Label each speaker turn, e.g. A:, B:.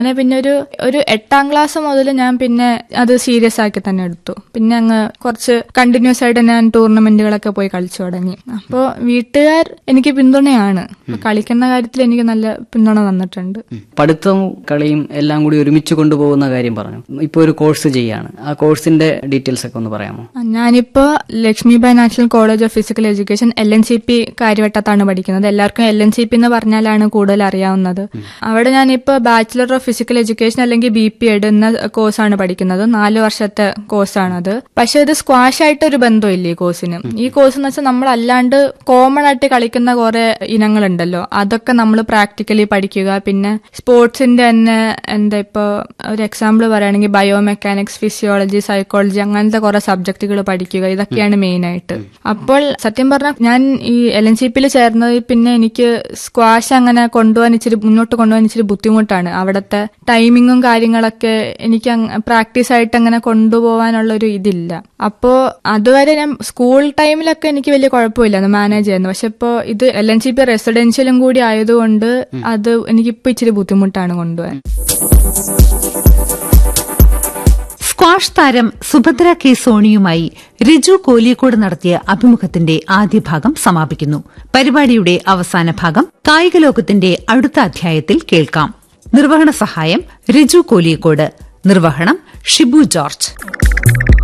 A: അങ്ങനെ പിന്നെ ഒരു ഒരു എട്ടാം ക്ലാസ് മുതൽ ഞാൻ പിന്നെ അത് സീരിയസ് ആക്കി തന്നെ എടുത്തു പിന്നെ അങ്ങ് കുറച്ച് കണ്ടിന്യൂസ് ആയിട്ട് ഞാൻ ടൂർണമെന്റുകളൊക്കെ പോയി കളിച്ചു തുടങ്ങി അപ്പോൾ വീട്ടുകാർ എനിക്ക് പിന്തുണയാണ് അപ്പൊ കളിക്കുന്ന കാര്യത്തിൽ എനിക്ക് നല്ല പിന്തുണ തന്നിട്ടുണ്ട്
B: പഠിത്തവും കളിയും എല്ലാം കൂടി ഒരുമിച്ച് കൊണ്ടുപോകുന്ന കാര്യം പറഞ്ഞു ഇപ്പൊ ഒരു കോഴ്സ് ചെയ്യാണ് ആ കോഴ്സിന്റെ ഡീറ്റെയിൽസ് ഒക്കെ ഒന്ന് പറയാമോ
A: ഞാനിപ്പോ Lakshmibai national college of physical education L N C P കാര്യവട്ടത്താണ് പഠിക്കുന്നത് എല്ലാവർക്കും എൽ എൻ സി പി എന്ന് പറഞ്ഞാലാണ് കൂടുതൽ അറിയാവുന്നത് അവിടെ ഞാനിപ്പോ ബാച്ചിലർ ഓഫ് ഫിസിക്കൽ എഡ്യൂക്കേഷൻ അല്ലെങ്കിൽ ബി പി എഡ് എന്ന കോഴ്സാണ് പഠിക്കുന്നത് നാല് വർഷത്തെ കോഴ്സാണത് പക്ഷെ ഇത് സ്ക്വാഷ് ആയിട്ട് ഒരു ബന്ധമില്ല ഈ കോഴ്സിന് ഈ കോഴ്സ് എന്ന് വെച്ചാൽ നമ്മൾ അല്ലാണ്ട് കോമൺ ആയിട്ട് കളിക്കുന്ന കുറെ ഇനങ്ങളുണ്ടല്ലോ അതൊക്കെ നമ്മൾ പ്രാക്ടിക്കലി പഠിക്കുക പിന്നെ സ്പോർട്സിന്റെ തന്നെ എന്താ ഇപ്പൊ ഒരു എക്സാമ്പിൾ പറയുകയാണെങ്കിൽ ബയോമെക്കാനിക്സ് ഫിസിയോളജി സൈക്കോളജി അങ്ങനത്തെ കുറെ സബ്ജക്റ്റുകൾ പഠിക്കുക ഇതൊക്കെയാണ് മെയിൻ ആയിട്ട് അപ്പോൾ സത്യം പറഞ്ഞാൽ ഞാൻ ഈ എൽ എൻ സി പിയിൽ ചേർന്നത് പിന്നെ എനിക്ക് സ്ക്വാഷ് അങ്ങനെ കൊണ്ടുപോകാൻ ഇച്ചിരി മുന്നോട്ട് കൊണ്ടുപോകാൻ ഇച്ചിരി ബുദ്ധിമുട്ടാണ് അവിടുത്തെ ടൈമിങ്ങും കാര്യങ്ങളൊക്കെ എനിക്ക് പ്രാക്ടീസ് ആയിട്ട് അങ്ങനെ കൊണ്ടുപോകാനുള്ള ഒരു ഇതില്ല അപ്പോ അതുവരെ ഞാൻ സ്കൂൾ ടൈമിലൊക്കെ എനിക്ക് വലിയ കുഴപ്പമില്ലായിരുന്നു മാനേജ് ചെയ്യുന്നു പക്ഷെ ഇപ്പോ ഇത് എൽ എൻ സി പി റെസിഡൻഷ്യലും കൂടി ആയതുകൊണ്ട് അത് എനിക്കിപ്പോ ഇച്ചിരി ബുദ്ധിമുട്ടാണ് കൊണ്ടുപോകാൻ
C: സ്ക്വാഷ് താരം സുഭദ്ര കെ സോണിയുമായി റിജു കോലിയക്കോട് നടത്തിയ അഭിമുഖത്തിന്റെ ആദ്യ ഭാഗം സമാപിക്കുന്നു പരിപാടിയുടെ അവസാന ഭാഗം കായിക ലോകത്തിന്റെ അടുത്ത അധ്യായത്തിൽ കേൾക്കാം നിർവഹണ സഹായം റിജു കോലിയക്കോട് നിർവഹണം ഷിബു ജോർജ്